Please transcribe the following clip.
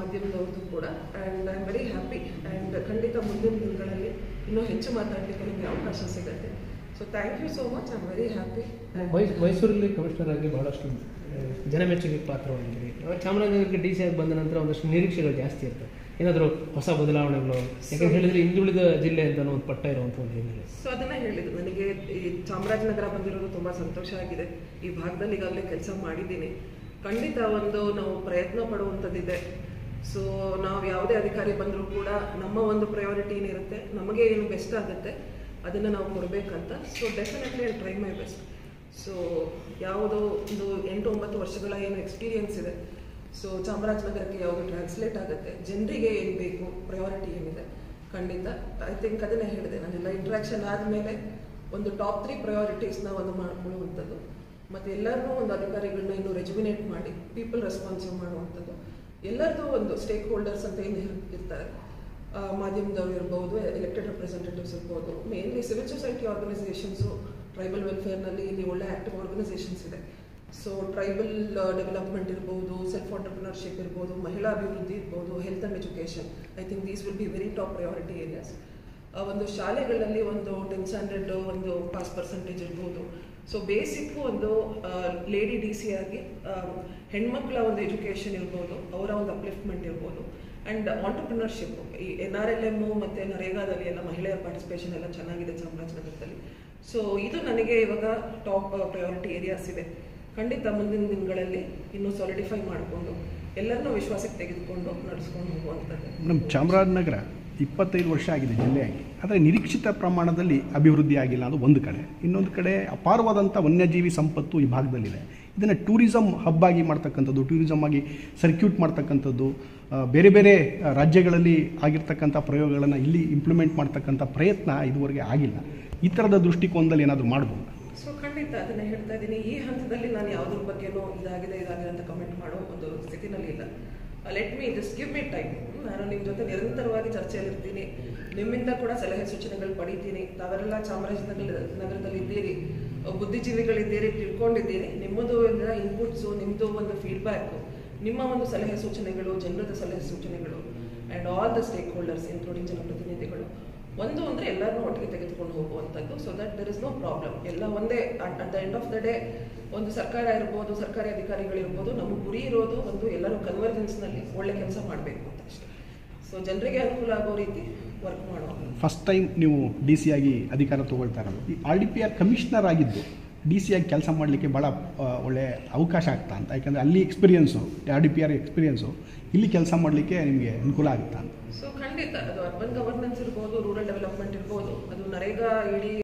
ಮಾಧ್ಯಮದವ್ರದ್ದು ಕೂಡ and I am very happy and ಖಂಡಿತ ಮುಂದಿನ ದಿನಗಳಲ್ಲಿ ಇನ್ನೂ ಹೆಚ್ಚು ಮಾತಾಡಲಿಕ್ಕೆ ನಿಮಗೆ ಅವಕಾಶ ಸಿಗುತ್ತೆ so thank you so much I am very happy ಮೈಸ್ ಮೈಸೂರಲ್ಲಿ ಕಮಿಷನರ್ ಆಗಿ ಬಹಳಷ್ಟು ಆ, ಜನಮೆಚ್ಚುಗೆ ಪಾತ್ರವಾಗಿದ್ದೀರಿ ಚಾಮರಾಜನಗರಕ್ಕೆ ಡಿ ಸಿ ಆಗಿ ಬಂದ ನಂತರ ಒಂದಷ್ಟು ನಿರೀಕ್ಷೆಗಳು ಜಾಸ್ತಿ ಇರ್ತವೆ ಏನಾದರೂ ಹೊಸ ಬದಲಾವಣೆಗಳು ಯಾಕಂತ ಹೇಳಿದ್ರೆ ಹಿಂದುಳಿದ ಜಿಲ್ಲೆ ಅಂತ ಒಂದು ಪಟ್ಟ ಇರುವಂಥ ಒಂದು ಹಿನ್ನೆಲೆ ಸೊ ಅದನ್ನ ಹೇಳಿದ್ದು ನನಗೆ ಈ ಚಾಮರಾಜನಗರ ಬಂದಿರೋದು ತುಂಬಾ ಸಂತೋಷ ಆಗಿದೆ ಈ ಭಾಗದಲ್ಲಿ ಈಗಾಗಲೇ ಕೆಲಸ ಮಾಡಿದ್ದೀನಿ ಖಂಡಿತ ಒಂದು ನಾವು ಪ್ರಯತ್ನ ಪಡುವಂಥದ್ದಿದೆ ಸೊ ನಾವು ಯಾವುದೇ ಅಧಿಕಾರಿ ಬಂದರೂ ಕೂಡ ನಮ್ಮ ಒಂದು ಪ್ರಯಾರಿಟಿ ಏನಿರುತ್ತೆ ನಮಗೆ ಏನು ಬೆಸ್ಟ್ ಆಗುತ್ತೆ ಅದನ್ನು ನಾವು ಕೊಡಬೇಕಂತ so definitely I try my best so ಯಾವುದೋ ಒಂದು ಎಂಟು ಒಂಬತ್ತು ವರ್ಷಗಳ ಏನು ಎಕ್ಸ್ಪೀರಿಯನ್ಸ್ ಇದೆ ಸೊ ಚಾಮರಾಜನಗರಕ್ಕೆ ಯಾವುದು ಟ್ರಾನ್ಸ್ಲೇಟ್ ಆಗುತ್ತೆ ಜನರಿಗೆ ಏನು ಬೇಕು ಪ್ರಯಾರಿಟಿ ಏನಿದೆ ಖಂಡಿತ ಐ ಥಿಂಕ್ ಅದನ್ನೇ ಹೇಳಿದೆ ನಾನೆಲ್ಲ ಇಂಟ್ರಾಕ್ಷನ್ ಆದಮೇಲೆ ಒಂದು ಟಾಪ್ ತ್ರೀ ಪ್ರಯಾರಿಟೀಸ್ನ ಒಂದು ಮಾಡ್ಕೊಳ್ಳುವಂಥದ್ದು ಮತ್ತು ಎಲ್ಲರನ್ನೂ ಒಂದು ಅಧಿಕಾರಿಗಳನ್ನ ಇನ್ನೂ ರೆಜ್ಯುಮಿನೇಟ್ ಮಾಡಿ ಪೀಪಲ್ ರೆಸ್ಪಾನ್ಸಿವ್ ಮಾಡುವಂಥದ್ದು ಎಲ್ಲರದ್ದು ಒಂದು ಸ್ಟೇಕ್ ಹೋಲ್ಡರ್ಸ್ ಅಂತ ಏನು ಇರ್ತಾರೆ ಆ, ಮಾಧ್ಯಮದವ್ರು ಇರ್ಬೋದು ಎಲೆಕ್ಟೆಡ್ ರೆಪ್ರೆಸೆಂಟೇಟಿವ್ಸ್ ಇರ್ಬೋದು mainly civil society organisations tribal ವೆಲ್ಫೇರ್ನಲ್ಲಿ ಇಲ್ಲಿ ಒಳ್ಳೆ ಆಕ್ಟಿವ್ ಆರ್ಗನೈಸೇಷನ್ಸ್ ಇದೆ ಸೊ ಟ್ರೈಬಲ್ ಡೆವಲಪ್ಮೆಂಟ್ ಇರ್ಬೋದು ಸೆಲ್ಫ್ ಆಂಟರ್ಪ್ರಿನರ್ಶಿಪ್ ಇರ್ಬೋದು ಮಹಿಳಾ ಅಭಿವೃದ್ಧಿ ಇರ್ಬೋದು health and education I think these will be very top priority areas ಒಂದು ಶಾಲೆಗಳಲ್ಲಿ ಒಂದು ಟೆನ್ ಸ್ಟ್ಯಾಂಡರ್ಡ್ ಒಂದು ಪಾಸ್ ಪರ್ಸೆಂಟೇಜ್ ಇರ್ಬೋದು ಸೊ ಬೇಸಿಕ್ ಒಂದು ಲೇಡಿ ಡಿ ಸಿ ಆಗಿ ಆ, ಹೆಣ್ಮಕ್ಳ ಒಂದು ಎಜುಕೇಷನ್ ಇರ್ಬೋದು ಅವರ ಒಂದು ಅಪ್ಲಿಫ್ಟ್ಮೆಂಟ್ ಇರ್ಬೋದು ಆ್ಯಂಡ್ ಆಂಟರ್ಪ್ರಿನರ್ಶಿಪ್ ಈ ಎನ್ ಆರ್ ಎಲ್ ಎಮ್ ಮತ್ತು ನರೇಗಾದಲ್ಲಿ ಎಲ್ಲ ಮಹಿಳೆಯರ ಪಾರ್ಟಿಸಿಪೇಷನ್ ಎಲ್ಲ ಚೆನ್ನಾಗಿದೆ ಚಾಮರಾಜನಗರದಲ್ಲಿ ಸೊ ಇದು ನನಗೆ ಇವಾಗ ಟಾಪ್ ಪ್ರಯಾರಿಟಿ ಏರಿಯಾಸ್ ಇದೆ ಖಂಡಿತ ಮುಂದಿನ ದಿನಗಳಲ್ಲಿ ಇನ್ನೂ ಸಾಲಿಡಿಫೈ ಮಾಡಿಕೊಂಡು ಎಲ್ಲರನ್ನೂ ವಿಶ್ವಾಸಕ್ಕೆ ತೆಗೆದುಕೊಂಡು ನಡೆಸ್ಕೊಂಡು ಹೋಗುವಂಥದ್ದು ನಮ್ಮ ಚಾಮರಾಜನಗರ ಇಪ್ಪತ್ತೈದು ವರ್ಷ ಆಗಿದೆ ಜಿಲ್ಲೆಯಾಗಿ ಆದರೆ ನಿರೀಕ್ಷಿತ ಪ್ರಮಾಣದಲ್ಲಿ ಅಭಿವೃದ್ಧಿ ಆಗಿಲ್ಲ ಅದು ಒಂದು ಕಡೆ ಇನ್ನೊಂದು ಕಡೆ ಅಪಾರವಾದಂಥ ವನ್ಯಜೀವಿ ಸಂಪತ್ತು ಈ ಭಾಗದಲ್ಲಿದೆ ಇದನ್ನು ಟೂರಿಸಮ್ ಹಬ್ ಆಗಿ ಮಾಡ್ತಕ್ಕಂಥದ್ದು ಟೂರಿಸಮ್ ಆಗಿ ಸರ್ಕ್ಯೂಟ್ ಮಾಡ್ತಕ್ಕಂಥದ್ದು ಆ, ಬೇರೆ ಬೇರೆ ಆ, ರಾಜ್ಯಗಳಲ್ಲಿ ಆಗಿರ್ತಕ್ಕಂಥ ಪ್ರಯೋಗಗಳನ್ನು ಇಲ್ಲಿ ಇಂಪ್ಲಿಮೆಂಟ್ ಮಾಡ್ತಕ್ಕಂಥ ಪ್ರಯತ್ನ ಇದುವರೆಗೆ ಆಗಿಲ್ಲ ಈ ಥರದ ದೃಷ್ಟಿಕೋನದಲ್ಲಿ ಏನಾದರೂ ಮಾಡ್ಬೋದು ಸೊ ಖಂಡಿತ ಅದನ್ನ ಹೇಳ್ತಾ ಇದ್ದೀನಿ ಈ ಹಂತದಲ್ಲಿ ನಾನು ಯಾವುದ್ರ ಬಗ್ಗೆನೂ ಇದಾಗಿದೆ ಇದಾಗಿದೆ ಅಂತ ಕಮೆಂಟ್ ಮಾಡೋ ಒಂದು ಸ್ಥಿತಿನಲ್ಲಿ ಇಲ್ಲ let me just give me time ನಾನು ನಿಮ್ಮ ಜೊತೆ ನಿರಂತರವಾಗಿ ಚರ್ಚೆಯಲ್ಲಿರ್ತೀನಿ ನಿಮ್ಮಿಂದ ಕೂಡ ಸಲಹೆ ಸೂಚನೆಗಳು ಪಡಿತೀನಿ ತಾವೆಲ್ಲ ಚಾಮರಾಜನಗರ ನಗರದಲ್ಲಿ ಇದ್ದೀರಿ ಬುದ್ಧಿಜೀವಿಗಳಿದ್ದೀರಿ ತಿಳ್ಕೊಂಡಿದ್ದೀರಿ ನಿಮ್ಮದು ಇನ್ಪುಟ್ಸು ನಿಮ್ಮದು ಒಂದು ಫೀಡ್ಬ್ಯಾಕು ನಿಮ್ಮ ಒಂದು ಸಲಹೆ ಸೂಚನೆಗಳು ಜನರದ ಸಲಹೆ ಸೂಚನೆಗಳು and all the stakeholders including ಜನಪ್ರತಿನಿಧಿಗಳು ಒಂದು ಅಂದರೆ ಎಲ್ಲರನ್ನೂ ಒಟ್ಟಿಗೆ ತೆಗೆದುಕೊಂಡು ಹೋಗುವಂಥದ್ದು so that there is no problem ಎಲ್ಲ ಒಂದೇ at the end of the day ಒಂದು ಸರ್ಕಾರ ಇರ್ಬೋದು ಸರ್ಕಾರಿ ಅಧಿಕಾರಿಗಳಿರ್ಬೋದು ನಮ್ಮ ಗುರಿ ಇರೋದು ಒಂದು ಎಲ್ಲರೂ ಕನ್ವರ್ಜೆನ್ಸ್ನಲ್ಲಿ ಒಳ್ಳೆ ಕೆಲಸ ಮಾಡಬೇಕು ಅಂತ ಅಷ್ಟೇ ಸೊ ಜನರಿಗೆ ಅನುಕೂಲ ಆಗೋ ರೀತಿ ವರ್ಕ್ ಮಾಡುವ ಫಸ್ಟ್ ಟೈಮ್ ನೀವು ಡಿ ಸಿ ಆಗಿ ಅಧಿಕಾರ ತಗೊಳ್ತಾ ಇರೋದು ಈ R D P R commissioner ಆಗಿದ್ದು ಡಿ ಸಿ ಆಗಿ ಕೆಲಸ ಮಾಡಲಿಕ್ಕೆ ಭಾಳ ಆ, ಒಳ್ಳೆ ಅವಕಾಶ ಆಗ್ತಾ ಅಂತ ಯಾಕಂದರೆ ಅಲ್ಲಿ experience R D P R experience ಇಲ್ಲಿ ಕೆಲಸ ಮಾಡಲಿಕ್ಕೆ ನಿಮಗೆ ಅನುಕೂಲ ಆಗುತ್ತಾ ಅಂತ ಸೊ ಖಂಡಿತ ಅದು ಅರ್ಬನ್ ಗವರ್ನೆನ್ಸ್ ಇರ್ಬೋದು ರೂರಲ್ ಡೆವಲಪ್ಮೆಂಟ್ ಇರ್ಬೋದು ಅದು ನರೇಗಾ ಇಡೀ